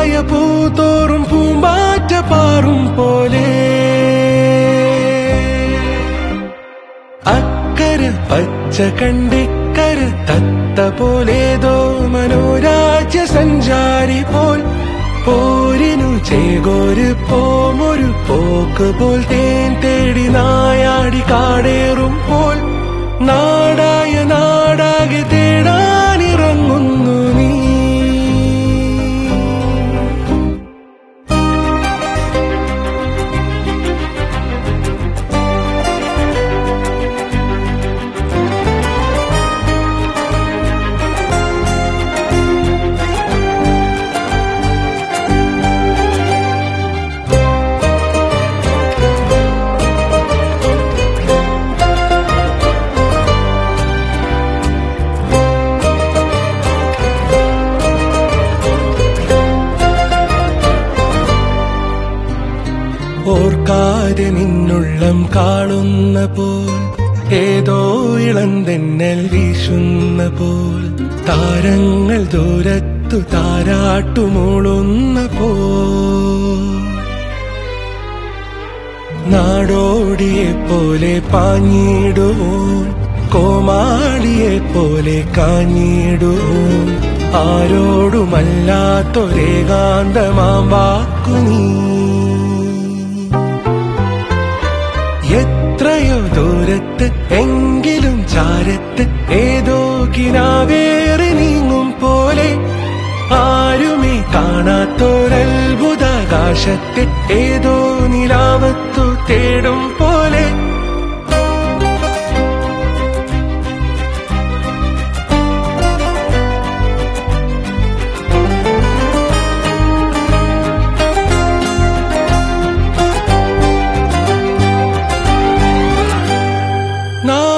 തായ പൂത്തോറും പൂമ്പാറ്റ പാറും പോലെ അക്കര പച്ച കണ്ടിക്കര തത്ത പോലേതോ മനോരാജ്യ സഞ്ചാരി പോൽ പോരിനു ചേകോര് പോമൊരു പോക്ക് പോൽ തേൻ തേടി നായാടി കാടേറും പോൽ നാടായ നാടാകെ തേടാനിറങ്ങുന്നു നീ ഓർക്കാതെ നിന്നുള്ളം കാണുന്ന പോൽ ഏതോ ഇളന്തെന്നൽ വീശുന്ന പോൽ താരങ്ങൾ ദൂരത്തു താരാട്ടുമൂളുന്ന പോൽ നാടോടിയെ പോലെ പാഞ്ഞിടുവോൻ കോമാളിയെ പോലെ കാഞ്ഞിടുവോൻ ആരോടുമല്ലാത്തൊരേകാന്തമാം വാക്കു നീ എത്രയോ ദൂരത്ത് എങ്കിലും ചാരത്ത് ഏതോ കിനാവേറി നീങ്ങും പോലെ ആരുമേ കാണാത്തൊരത്ഭുതാകാശത്തെ ഏതോ നിലാവത്തു തേടും പോലെ നാ